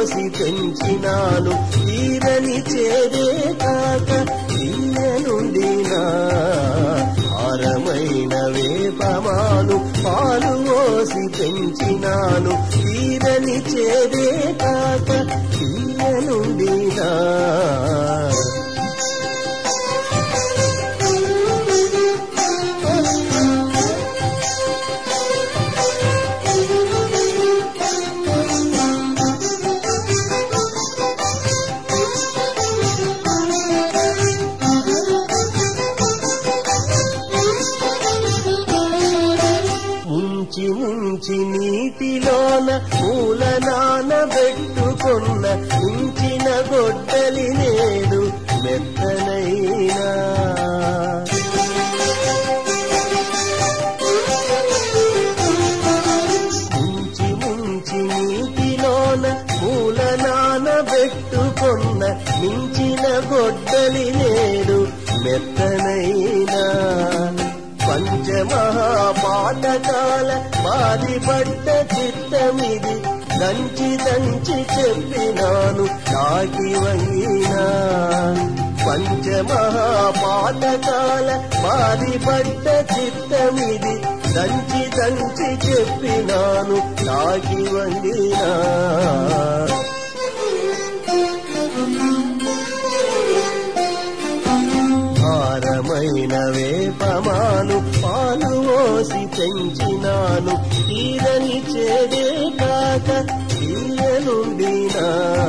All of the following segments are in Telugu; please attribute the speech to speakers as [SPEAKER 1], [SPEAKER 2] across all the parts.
[SPEAKER 1] ఓసి పెంచినాను తీరని చేదే కాక తీయ నుండి నా హారమైన వేపమాను పాలు ఓసి పెంచినాను తీరని చేదే కాక తీయ నుండి నా ముంచి ముంచి నీటిలోన మూల నానబెట్టుకున్న ఉంచిన గొడ్డలి నేడు మెత్తనైనా ముంచి ముంచి నీటిలోన మూల నానబెట్టుకున్న మించిన గొడ్డలి నేడు మెత్తనైనా పంచమహాపాతకాల బాధిపడ్డ చిత్తమిది దంచి దంచి చెప్పినాను కాకి వంగినా పంచమహాపాతకాల బాధిపడ్డ చిత్తమిది దంచి దంచి చెప్పినాను కాకి వంగినా భారమైన వేపమాను పాలు ఓసి పెంచినాను తీరని చేదే కాక తీయనుండినా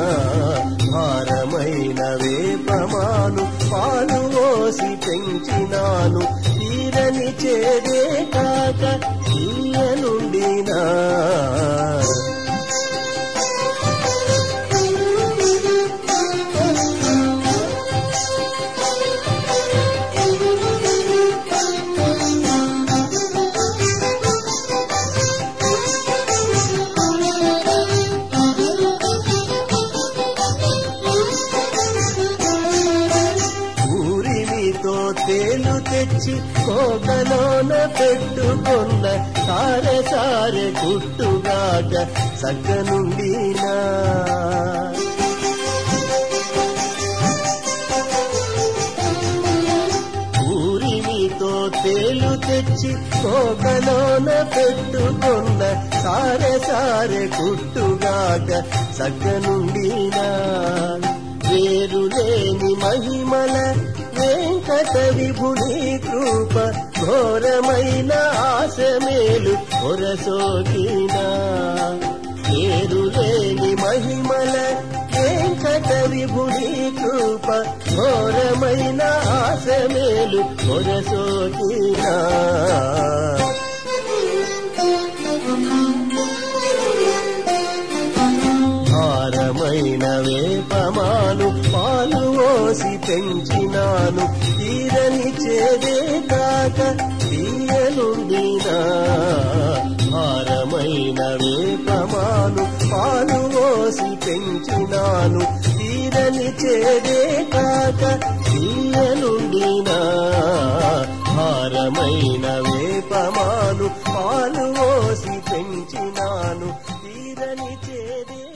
[SPEAKER 1] భారమైన వేపమాను పాలు ఓసి పెంచినాను తీరని చేదే కాక తీయనుండినా ఊరిమితో తేలు తెచ్చి కోకలోన పెట్టుకున్న సారె సారె గుట్టుగాక సగ్గనుండినా ఊరిమితో తేలు తెచ్చి కోకలోన పెట్టుకున్న సారె సారె గుట్టుగాక సగ్గనుండినా వేరులేని మహిమల వెంకట విభుని కృప ఘోరమైన ఆశమేలు కొరసోగినా వేరులేని మహిమల వెంకట విభుని కృప ఘోరమైన ఆశమేలు కొరసోగినా భారమైన వేపమాను పాలు ఓసి పెంచినాను తీరని చేదే కాక తీయనుండినా భారమైన వేపమాను పాలు ఓసి పెంచినాను తీరని చేదే కాక తీయనుండినా భారమైన వేపమాను పాలు ఓసి పెంచినాను తీరని చేదే